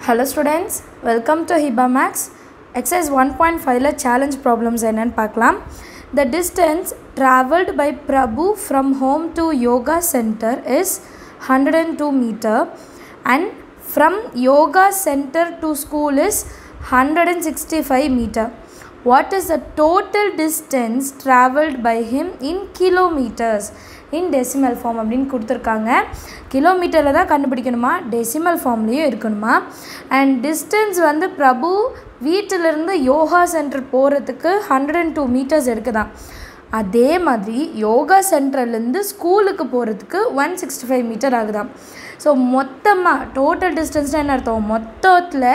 Hello students welcome to Hiba maths exercise one point ஃபைவ்ல challenge problems என்னன்னு பார்க்கலாம் the distance travelled by Prabhu from home to yoga centre is hundred and two metre and from yoga centre to school is hundred and sixty five metre what is the total distance travelled by him in kilometres in decimal form அப்படின்னு கொடுத்துருக்காங்க கிலோமீட்டரில் தான் கண்டுபிடிக்கணுமா decimal ஃபார்ம்லேயும் இருக்கணுமா and distance வந்து பிரபு வீட்டிலிருந்து yoga centre போகிறதுக்கு hundred and two metres இருக்குதான் அதே மாதிரி யோகா சென்டர்லேருந்து ஸ்கூலுக்கு போகிறதுக்கு ஒன் சிக்ஸ்டி ஃபைவ் மீட்டர் ஆகுதாம் ஸோ மொத்தமாக டோட்டல் டிஸ்டன்ஸ்னால் என்ன அர்த்தம் மொத்தத்தில்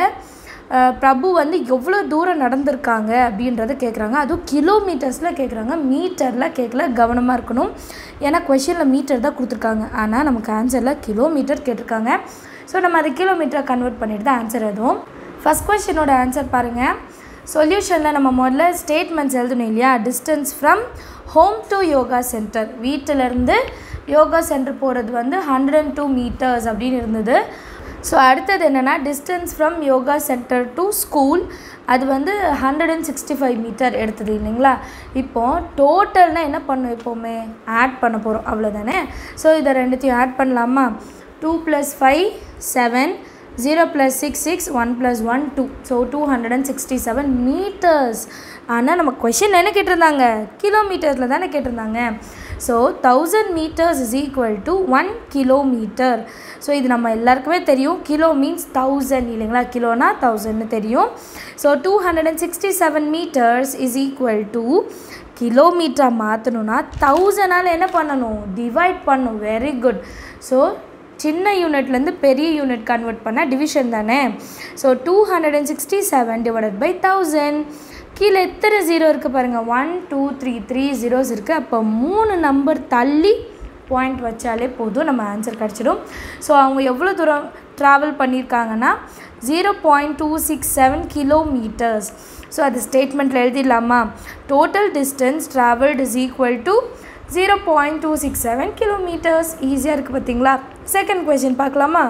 பிரபு வந்து எவ்வளோ தூரம் நடந்திருக்காங்க அப்படின்றத கேட்குறாங்க அதுவும் கிலோமீட்டர்ஸில் கேட்குறாங்க மீட்டரில் கேட்கல கவனமாக இருக்கணும் ஏன்னா கொஷினில் மீட்டர் தான் கொடுத்துருக்காங்க ஆனால் நமக்கு ஆன்சரில் கிலோமீட்டர் கேட்டிருக்காங்க ஸோ நம்ம அதை கிலோமீட்டரை கன்வெர்ட் பண்ணிட்டு தான் ஆன்சர் எழுதுவோம் ஃபஸ்ட் கொஷினோட ஆன்சர் பாருங்கள் சொல்யூஷனில் நம்ம முதல்ல ஸ்டேட்மெண்ட்ஸ் எழுதணும் இல்லையா distance from home to yoga centre வீட்டிலேருந்து யோகா சென்டர் போகிறது வந்து ஹண்ட்ரட் அண்ட் டூ மீட்டர்ஸ் அப்படின்னு இருந்தது ஸோ அடுத்தது என்னென்னா distance from yoga centre to school அது வந்து hundred and sixty five metre எடுத்தது இல்லைங்களா இப்போது டோட்டல்னால் என்ன பண்ணும் எப்போவுமே ஆட் பண்ண போகிறோம் அவ்வளோதானே ஸோ இதை ரெண்டுத்தையும் ஆட் பண்ணலாமா two plus five seven zero plus six six one plus one two so two hundred and sixty seven metres ஆனால் நம்ம கொஷின் என்ன கேட்டிருந்தாங்க கிலோமீட்டர்ஸில் தானே கேட்டிருந்தாங்க so thousand metres is equal to one kilometre so இது நம்ம எல்லாருக்குமே தெரியும் கிலோ மீன்ஸ் தௌசண்ட் இல்லைங்களா கிலோனா தௌசண்ட்னு தெரியும் so two hundred and sixty seven metres is equal to கிலோமீட்டராக மாற்றணுன்னா தௌசண்டால் என்ன பண்ணணும் டிவைட் பண்ணும் வெரி குட் ஸோ சின்ன யூனிட்லேருந்து பெரிய யூனிட் கன்வெர்ட் பண்ணால் டிவிஷன் தானே so two hundred and sixty seven divided by thousand கீழே எத்தனை ஜீரோ இருக்குது பாருங்கள் one two three three zeros இருக்குது அப்போ மூணு நம்பர் தள்ளி பாயிண்ட் வச்சாலே போதும் நம்ம ஆன்சர் கிடச்சிடும் ஸோ அவங்க எவ்வளோ தூரம் ட்ராவல் பண்ணியிருக்காங்கன்னா zero point two six seven kilometres so அது ஸ்டேட்மெண்ட்டில் எழுதிடலாமா total distance travelled is equal to zero point two six seven kilometres ஈஸியாக இருக்குது பார்த்தீங்களா செகண்ட் கொஷின் பார்க்கலாமா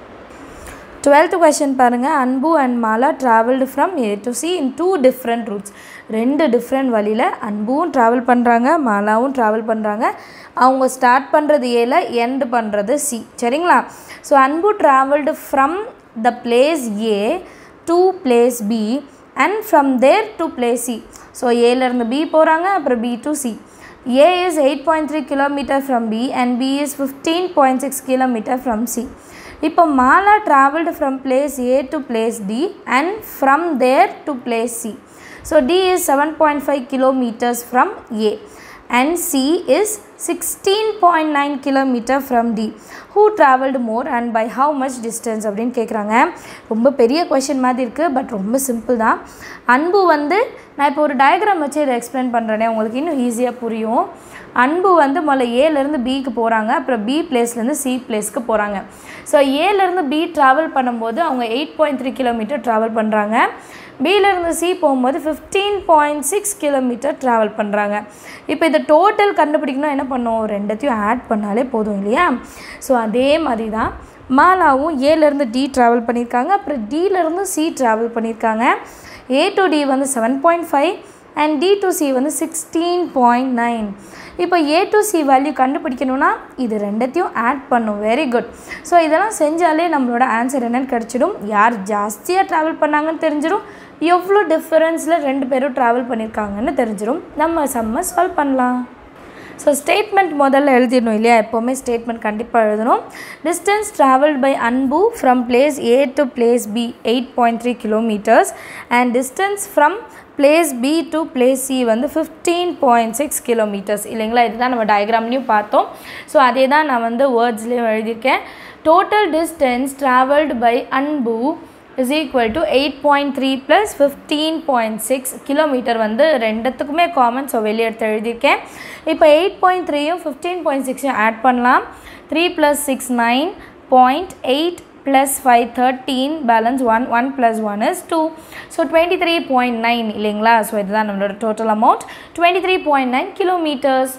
டுவெல்த் கொஷின் பாருங்கள் Anbu and Mala travelled from A to C in two different routes ரெண்டு different வழியில் அன்பும் ட்ராவல் பண்ணுறாங்க மாலாவும் ட்ராவல் பண்ணுறாங்க அவங்க ஸ்டார்ட் பண்ணுறது ஏல எண்டு பண்ணுறது சி சரிங்களா so Anbu travelled from the place A to place B and from there to place C so ஏலேருந்து பி போகிறாங்க அப்புறம் B to C A is 8.3 km from B and B is 15.6 km from C. இப்போ Mala travelled from place A to place D and from there to place C so D is seven point five kilometres from A and C is sixteen point nine kilometre from D who travelled more and by how much distance அப்படின்னு கேட்குறாங்க ரொம்ப பெரிய question மாதிரி இருக்குது but ரொம்ப simple தான் அன்பு வந்து நான் இப்போ ஒரு டயக்ராம் வச்சு இதை எக்ஸ்பிளைன் பண்ணுறேனே உங்களுக்கு இன்னும் ஈஸியாக புரியும் அன்பு வந்து முதல்ல ஏலேருந்து பிக்கு போகிறாங்க அப்புறம் பி பிளேஸ்லேருந்து சி பிளேஸ்க்கு போகிறாங்க ஸோ ஏலேருந்து பி ட்ராவல் பண்ணும்போது அவங்க eight point three kilometre travel பண்ணுறாங்க பியிலேருந்து சி போகும்போது fifteen point six kilometre travel பண்ணுறாங்க இப்போ இதை டோட்டல் கண்டுபிடிக்கணும் என்ன பண்ணும் ரெண்டத்தையும் ஆட் பண்ணாலே போதும் இல்லையா ஸோ அதே மாதிரி தான் மாலாவும் ஏலேருந்து டி ட்ராவல் பண்ணியிருக்காங்க அப்புறம் டியிலேருந்து சி ட்ராவல் பண்ணியிருக்காங்க ஏ டு டி வந்து seven point five and D to C வந்து சிக்ஸ்டீன் பாயிண்ட் நைன் இப்போ ஏ டு சி வேல்யூ கண்டுபிடிக்கணும்னா இது ரெண்டத்தையும் ஆட் பண்ணும் வெரி குட் ஸோ இதெல்லாம் செஞ்சாலே நம்மளோட ஆன்சர் என்னென்னு கிடச்சிடும் யார் ஜாஸ்தியாக ட்ராவல் பண்ணாங்கன்னு தெரிஞ்சிடும் எவ்வளோ டிஃப்ரென்ஸில் ரெண்டு பேரும் ட்ராவல் பண்ணியிருக்காங்கன்னு தெரிஞ்சிடும் நம்ம செம்ம சால்வ் பண்ணலாம் ஸோ ஸ்டேட்மெண்ட் முதல்ல எழுதிடணும் இல்லையா எப்போவுமே ஸ்டேட்மெண்ட் கண்டிப்பாக எழுதணும் distance travelled by Anbu from place A to place B eight point three kilometres and distance from place B to place C வந்து ஃபிஃப்டீன் பாயிண்ட் சிக்ஸ் கிலோமீட்டர்ஸ் இல்லைங்களா இதுதான் நம்ம டயக்ராம்லேயும் பார்த்தோம் ஸோ அதே தான் நான் வந்து வேர்ட்ஸ்லேயும் எழுதியிருக்கேன் total distance travelled by Anbu is equal to eight point three plus fifteen point six kilometre வந்து ரெண்டுத்துக்குமே காமன் ஸோ வெளியே எடுத்து எழுதியிருக்கேன் இப்போ எயிட் பாயிண்ட் த்ரீயும் ஃபிஃப்டீன் பாயிண்ட் சிக்ஸையும் ஆட் பண்ணலாம் three plus six nine point eight plus five thirteen balance one one plus one is two so twenty three point nine இல்லைங்களா ஸோ இதுதான் நம்மளோட total amount twenty three point nine kilometres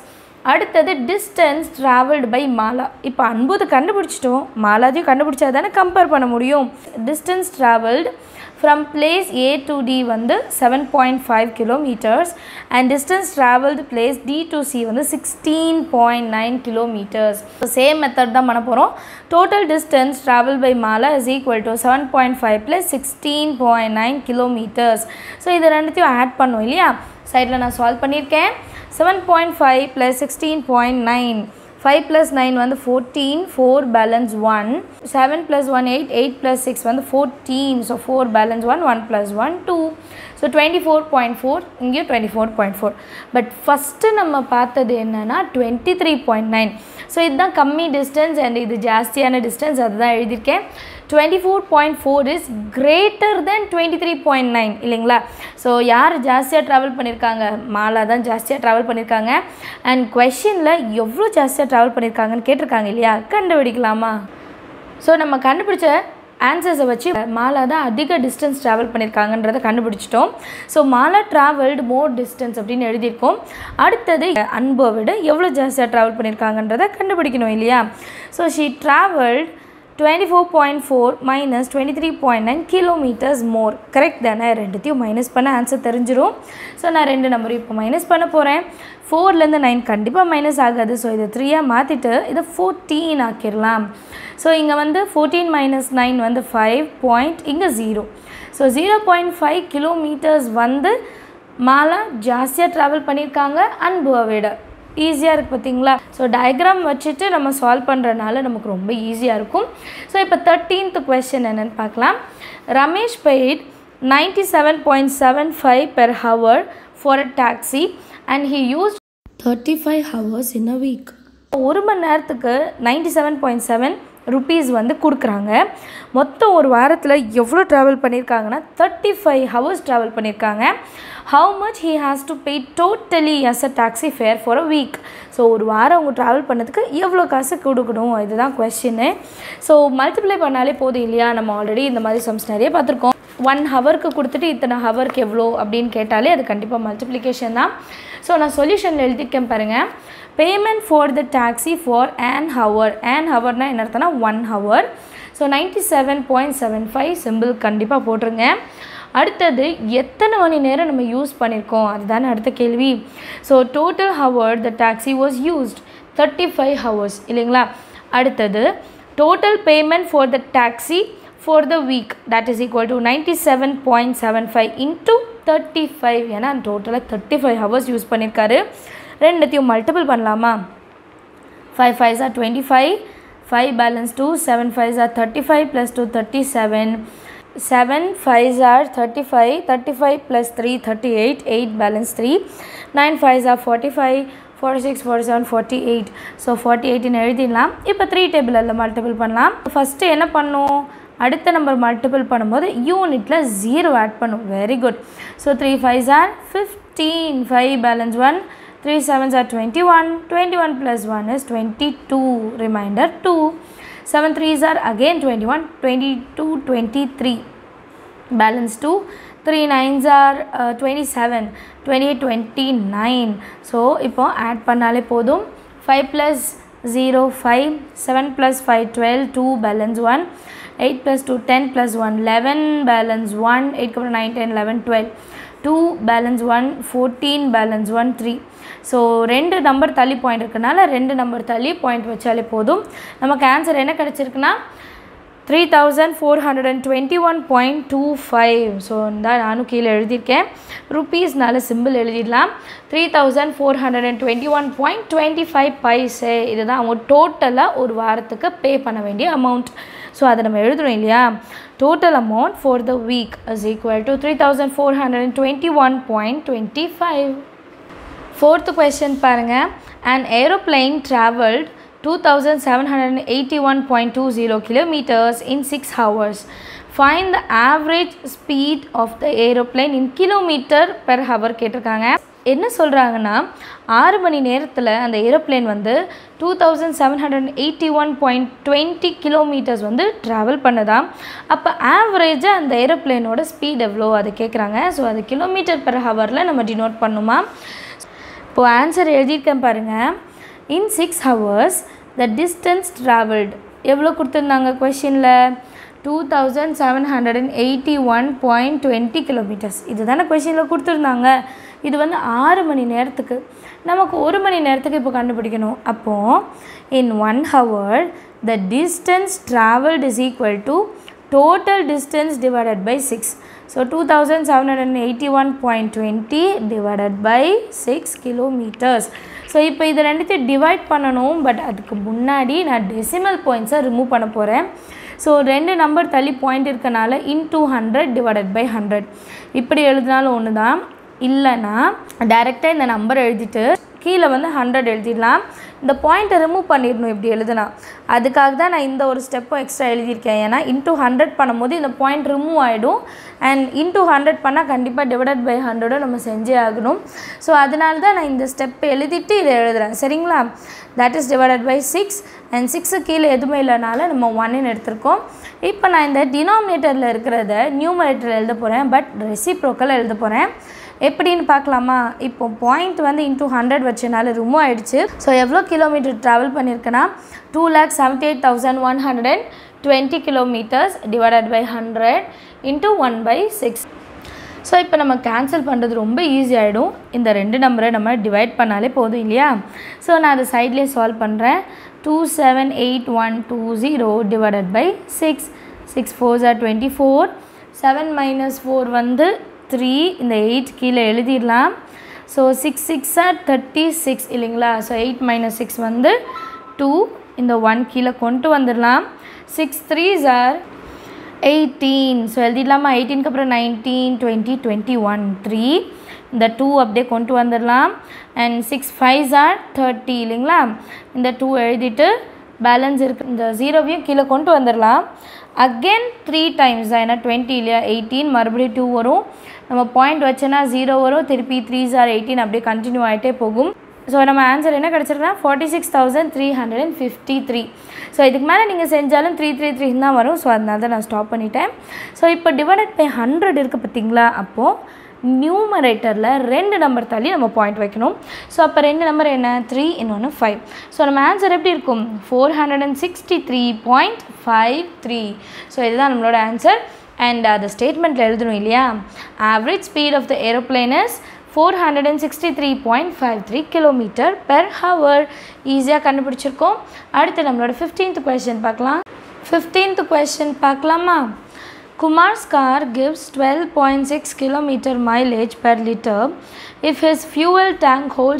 அடுத்தது distance travelled by Mala இப்போ அன்புது கண்டுபிடிச்சிட்டோம் மாலாதையும் கண்டுபிடிச்சா தானே கம்பேர் பண்ண முடியும் distance travelled from place A to D வந்து seven point five kilometres and distance travelled place D to C வந்து sixteen point nine kilometres same method தான் பண்ண போகிறோம் total distance travel by Mala is equal to seven point five plus sixteen point nine kilometres so இது ரெண்டுத்தையும் ஆட் பண்ணோம் இல்லையா சைடில் நான் சால்வ் பண்ணியிருக்கேன் seven point five plus sixteen point nine five plus nine வந்து fourteen four balance one seven plus one eight eight plus six வந்து fourteen so four balance one one plus one two so twenty four point four இங்கேயும் twenty four point four but first நம்ம பார்த்தது என்னென்னா twenty three point nine so இதுதான் கம்மி distance and இது ஜாஸ்தியான distance அதுதான் எழுதியிருக்கேன் twenty four point four is greater then twenty three point nine இல்லைங்களா ஸோ யார் ஜாஸ்தியாக ட்ராவல் பண்ணியிருக்காங்க மாலா தான் ஜாஸ்தியாக ட்ராவல் பண்ணியிருக்காங்க அண்ட் கொஷினில் எவ்வளோ ஜாஸ்தியாக ட்ராவல் பண்ணியிருக்காங்கன்னு கேட்டிருக்காங்க இல்லையா கண்டுபிடிக்கலாமா ஸோ நம்ம கண்டுபிடிச்ச ஆன்சர்ஸை வச்சு மாலா தான் அதிக டிஸ்டன்ஸ் ட்ராவல் பண்ணியிருக்காங்கன்றதை கண்டுபிடிச்சிட்டோம் so Mala travelled more distance அப்படின்னு எழுதியிருக்கோம் அடுத்தது அன்பை விட எவ்வளோ ஜாஸ்தியாக ட்ராவல் பண்ணியிருக்காங்கன்றதை கண்டுபிடிக்கணும் இல்லையா so she travelled twenty four point four minus twenty three point nine kilometres more correct தானே ரெண்டுத்தையும் மைனஸ் பண்ண ஆன்சர் தெரிஞ்சிடும் ஸோ நான் ரெண்டு நம்பரும் இப்போ மைனஸ் பண்ண போகிறேன் ஃபோர்லேருந்து நைன் கண்டிப்பாக மைனஸ் ஆகாது ஸோ இதை த்ரீயாக மாற்றிட்டு இதை ஃபோர்டீன் ஆக்கிடலாம் ஸோ இங்கே வந்து ஃபோர்டீன் மைனஸ் நைன் வந்து ஃபைவ் பாயிண்ட் இங்கே zero so zero point five kilometres வந்து மாலா ஜாஸ்தியாக ட்ராவல் பண்ணியிருக்காங்க அன்புவை விட ஈஸியாக இருக்குது பார்த்தீங்களா ஸோ டயக்ராம் வச்சுட்டு நம்ம சால்வ் பண்ணுறனால நமக்கு ரொம்ப ஈஸியாக இருக்கும் ஸோ இப்போ தேர்ட்டீன்த் கொஸ்டின் என்னென்னு பார்க்கலாம் Ramesh paid ninety seven point seven five per hour for a taxi and he use thirty five hours in a week ஒரு மணி நேரத்துக்கு ninety seven point seven rupees வந்து கொடுக்குறாங்க மொத்தம் ஒரு வாரத்தில் எவ்வளோ ட்ராவல் பண்ணியிருக்காங்கன்னா தேர்ட்டி ஃபைவ் ஹவர்ஸ் ட்ராவல் பண்ணியிருக்காங்க how much he has to pay totally as a taxi fare for a week so ஒரு வாரம் அவங்க ட்ராவல் பண்ணதுக்கு எவ்வளோ காசு கொடுக்கணும் இதுதான் கொஸ்டின்னு ஸோ மல்டிப்ளை பண்ணாலே போதும் இல்லையா நம்ம ஆல்ரெடி இந்த மாதிரி சம்ஸ் நிறைய பார்த்துருக்கோம் ஒன் ஹவருக்கு கொடுத்துட்டு இத்தனை ஹவருக்கு எவ்வளோ அப்படின்னு கேட்டாலே அது கண்டிப்பாக மல்டிப்ளிகேஷன் தான் ஸோ நான் சொல்யூஷன் எழுதிக்கேன் பாருங்கள் payment for the taxi for an hour an ஹவர்னால் என்ன அர்த்தம்னா one hour so ninety seven point seven five simple கண்டிப்பாக போட்டுருங்க அடுத்தது எத்தனை மணி நேரம் நம்ம யூஸ் பண்ணியிருக்கோம் அதுதானே அடுத்த கேள்வி so total hour the taxi was used thirty five hours இல்லைங்களா அடுத்தது total payment for the taxi for the week that is equal to ninety seven point seven five into thirty five ஏன்னா டோட்டலாக thirty five hours use பண்ணியிருக்காரு ரெண்டுத்தையும் multiple பண்ணலாமா five fives are twenty five five balance two seven fives are thirty five plus two thirty seven seven fives are thirty five thirty five plus three thirty eight eight balance three nine fives are forty five forty six forty seven forty eight so forty எயிட்னு எழுதிடலாம் இப்போ three டேபிளில் multiple பண்ணலாம் first என்ன பண்ணும் அடுத்த number multiple பண்ணும்போது யூனிட்டில் ஜீரோ ஆட் பண்ணும் very good so three fives are fifteen five balance one three sevens are twenty one twenty one plus one is twenty two reminder two seven threes are again twenty one twenty two twenty three balance two three nines are twenty seven twenty eight twenty nine so இப்போ ஆட் பண்ணாலே போதும் five plus zero five seven plus five twelve two balance one eight plus two ten plus one eleven balance one எயிட்க்கு அப்புறம் nine ten eleven twelve two balance one fourteen balance one three so ரெண்டு number தள்ளி point இருக்கனால ரெண்டு number தள்ளி point வச்சாலே போதும் நமக்கு ஆன்சர் என்ன கிடச்சிருக்குன்னா three thousand four hundred and twenty one point two five so இந்த நானும் கீழே எழுதியிருக்கேன் ருப்பீஸ்னால சிம்பிள் எழுதிடலாம் three thousand four hundred and twenty one point twenty five paise இதுதான் அவங்க டோட்டலாக ஒரு வாரத்துக்கு பே பண்ண வேண்டிய அமௌண்ட் ஸோ அதை நம்ம எழுதுறோம் இல்லையா total amount for the week is equal to three thousand four hundred and twenty one point twenty five fourth question பாருங்கள் and aeroplane travelled 2781.20 kilometers in 6 hours. Find the average speed of the aeroplane in kilometer per hour கேட்டிருக்காங்க என்ன சொல்கிறாங்கன்னா ஆறு மணி நேரத்தில் அந்த aeroplane வந்து two thousand seven hundred eighty one point twenty kilometres வந்து travel பண்ணுதாம் அப்போ ஆவரேஜாக அந்த ஏரோப்ளேனோட ஸ்பீட் எவ்வளோ அது கேட்குறாங்க ஸோ அது கிலோமீட்டர் பெர் ஹவரில் நம்ம டினோட் பண்ணுமா இப்போது ஆன்சர் எழுதியிருக்கேன் பாருங்கள் in six hours the distance travelled எவ்வளோ கொடுத்துருந்தாங்க கொஷினில் two thousand seven hundred and eighty one point twenty kilometres இது தானே கொஷினில் கொடுத்துருந்தாங்க இது வந்து ஆறு மணி நேரத்துக்கு நமக்கு ஒரு மணி நேரத்துக்கு இப்போ கண்டுபிடிக்கணும் அப்போது in one hour the distance travelled is equal to total distance divided by six so two thousand seven hundred and eighty one point twenty divided by six kilometres so இப்போ இதை ரெண்டுத்தையும் டிவைட் பண்ணணும் பட் அதுக்கு முன்னாடி நான் decimal பாயிண்ட்ஸை remove பண்ண போகிறேன் ஸோ ரெண்டு நம்பர் தள்ளி பாயிண்ட் இருக்கனால into hundred divided by hundred இப்படி எழுதினாலும் ஒன்று தான் இல்லைன்னா டைரெக்டாக இந்த நம்பர் எழுதிட்டு கீழே வந்து ஹண்ட்ரட் எழுதிடலாம் இந்த பாயிண்ட்டை ரிமூவ் பண்ணிடணும் இப்படி எழுதுனா அதுக்காக தான் நான் இந்த ஒரு ஸ்டெப்பும் எக்ஸ்ட்ரா எழுதியிருக்கேன் ஏன்னா இன்டூ ஹண்ட்ரட் பண்ணும்போது இந்த பாயிண்ட் ரிமூவ் ஆகிடும் அண்ட் இன்டூ ஹண்ட்ரட் பண்ணால் கண்டிப்பாக டிவைடட் பை ஹண்ட்ரடும் நம்ம செஞ்சே ஆகணும் ஸோ அதனால தான் நான் இந்த ஸ்டெப் எழுதிட்டு இதை எழுதுகிறேன் சரிங்களா that is divided by six and six கீழே எதுவுமே இல்லைனால நம்ம ஒன்னு எடுத்திருக்கோம் இப்போ நான் இந்த டினாமினேட்டரில் இருக்கிறத நியூமரேட்டரில் எழுத போகிறேன் பட் ரெசிப்ரோக்கல் எழுத போகிறேன் எப்படின்னு பார்க்கலாமா இப்போ பாயிண்ட் வந்து இன்டூ ஹண்ட்ரட் வச்சனால ரிமூவ் ஆகிடுச்சு ஸோ எவ்வளோ கிலோமீட்டர் ட்ராவல் பண்ணியிருக்கேன்னா two lakh seventy eight thousand one hundred and twenty kilometres divided by hundred into one by six so இப்போ நம்ம கேன்சல் பண்ணுறது ரொம்ப ஈஸி ஆகிடும் இந்த ரெண்டு நம்பரை நம்ம டிவைட் பண்ணாலே போதும் இல்லையா ஸோ நான் அதை சைட்லேயே சால்வ் பண்ணுறேன் two seven eight one two zero divided by six six four are twenty four seven minus four வந்து த்ரீ இந்த எயிட் கீழே எழுதிடலாம் so six six are thirty six இல்லைங்களா ஸோ எயிட் மைனஸ் சிக்ஸ் வந்து டூ இந்த one கீழே கொண்டு வந்துடலாம் six threes are eighteen so எழுதிடலாமா எயிட்டீனுக்கு அப்புறம் nineteen twenty twenty one three இந்த டூ அப்படியே கொண்டு வந்துடலாம் and six fives are thirty இல்லைங்களா இந்த டூ எழுதிட்டு பேலன்ஸ் இருக்கு இந்த ஜீரோவையும் கீழே கொண்டு வந்துடலாம் அகெயின் த்ரீ டைம்ஸ் தான் ஏன்னா டுவெண்ட்டி இல்லையா எயிட்டீன் மறுபடியும் டூ வரும் நம்ம பாயிண்ட் வச்சோன்னா ஜீரோ வரும் திருப்பி த்ரீ ஆர் எயிட்டீன் அப்படியே கண்டினியூ ஆகிட்டே போகும் ஸோ நம்ம ஆன்சர் என்ன கிடச்சிருக்குன்னா forty six thousand three hundred and fifty three so இதுக்கு மேலே நீங்கள் செஞ்சாலும் த்ரீ த்ரீ த்ரீ தான் வரும் ஸோ அதனால தான் நான் ஸ்டாப் பண்ணிட்டேன் ஸோ இப்போ டிவைடட் பை ஹண்ட்ரட் இருக்குது பார்த்தீங்களா அப்போது நியூமரேட்டரில் ரெண்டு நம்பர் தள்ளி நம்ம பாயிண்ட் வைக்கணும் ஸோ அப்போ ரெண்டு நம்பர் என்ன த்ரீ இன்னொன்று ஃபைவ் ஸோ நம்ம ஆன்சர் எப்படி இருக்கும் four hundred and sixty three point five three so இதுதான் நம்மளோட ஆன்சர் அண்ட் அது ஸ்டேட்மெண்ட்டில் எழுதணும் இல்லையா average speed of the aeroplane is four hundred and sixty three point five three kilometre per hour ஈஸியாக கண்டுபிடிச்சிருக்கோம் அடுத்து நம்மளோட ஃபிஃப்டீன்த் கொஷின் பார்க்கலாம் ஃபிஃப்டீன்த் கொஷின் பார்க்கலாமா Kumar's car gives 12.6 km mileage per liter. If his fuel tank holds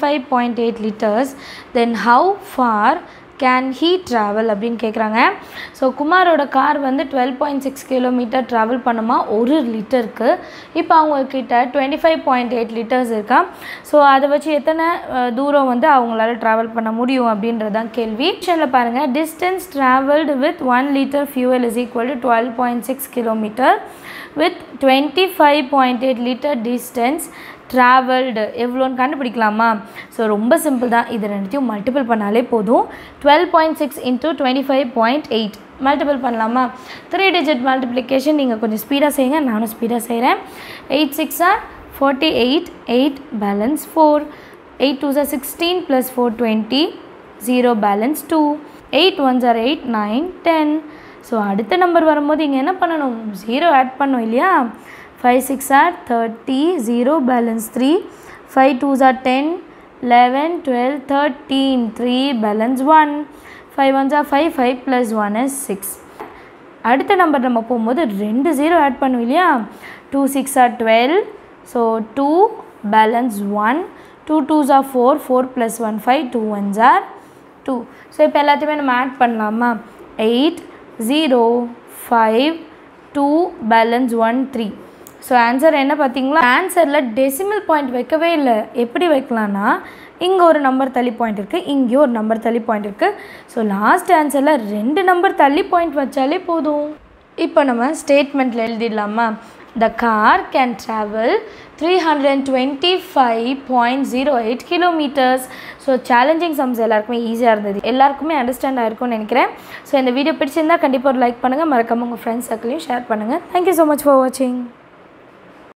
25.8 liters, then how far can he travel அப்படின்னு கேட்குறாங்க so குமாரோட car வந்து twelve point six kilometre travel பண்ணுமா ஒரு லிட்டருக்கு இப்போ அவங்கக்கிட்ட twenty five point eight litres இருக்கா ஸோ அதை வச்சு எத்தனை அஹ், தூரம் வந்து அவங்களால ட்ராவல் பண்ண முடியும் அப்படின்றது தான் கேள்வி ஆப்ஷனில் பாருங்கள் distance travelled with one litre fuel is equal to twelve point six kilometre with twenty five point eight litre distance travelled எவ்வளோன்னு கண்டுபிடிக்கலாமா ஸோ ரொம்ப சிம்பிள் தான் இது ரெண்டுத்தையும் மல்டிபிள் பண்ணாலே போதும் twelve point six into twenty five point eight multiple பண்ணலாமா three digit multiplication நீங்கள் கொஞ்சம் ஸ்பீடாக செய்யுங்க நானும் ஸ்பீடாக செய்கிறேன் எயிட் சிக்ஸாக forty eight eight balance four eight two are sixteen plus four twenty zero balance two eight one are eight nine ten so அடுத்த நம்பர் வரும்போது இங்கே என்ன பண்ணணும் ஜீரோ ஆட் பண்ணோம் இல்லையா five six are thirty zero balance three five two are ten eleven twelve thirteen three balance one five one are five five plus one is six அடுத்த number நம்ம போகும்போது ரெண்டு ஜீரோ ஆட் பண்ணுவோம் இல்லையா two six are twelve so two balance one two twos are four four plus one five two ones are two so இப்போ எல்லாத்தையுமே நம்ம add பண்ணலாமா eight zero five two balance one three so answer என்ன பார்த்தீங்களா ஆன்சரில் decimal point வைக்கவே இல்லை எப்படி வைக்கலாம்னா இங்கே ஒரு நம்பர் தள்ளி பாயிண்ட் இருக்குது இங்கேயும் ஒரு நம்பர் தள்ளி பாயிண்ட் இருக்குது ஸோ லாஸ்ட் ஆன்சரில் ரெண்டு நம்பர் தள்ளி பாயிண்ட் வச்சாலே போதும் இப்போ நம்ம ஸ்டேட்மெண்ட்டில் எழுதிடலாமா the car can travel three hundred and twenty five point zero eight kilometres so challenging sums எல்லாருக்குமே ஈஸியாக இருந்தது எல்லாருக்குமே அண்டர்ஸ்டாண்ட் ஆயிருக்கும்னு நினைக்கிறேன் ஸோ இந்த வீடியோ பிடிச்சிருந்தா கண்டிப்பாக ஒரு லைக் பண்ணுங்கள் மறக்காம உங்கள் ஃப்ரெண்ட்ஸ் சர்க்கிளையும் ஷேர் பண்ணுங்கள் தேங்க்யூ ஸோ மச் ஃபார் வாட்சிங்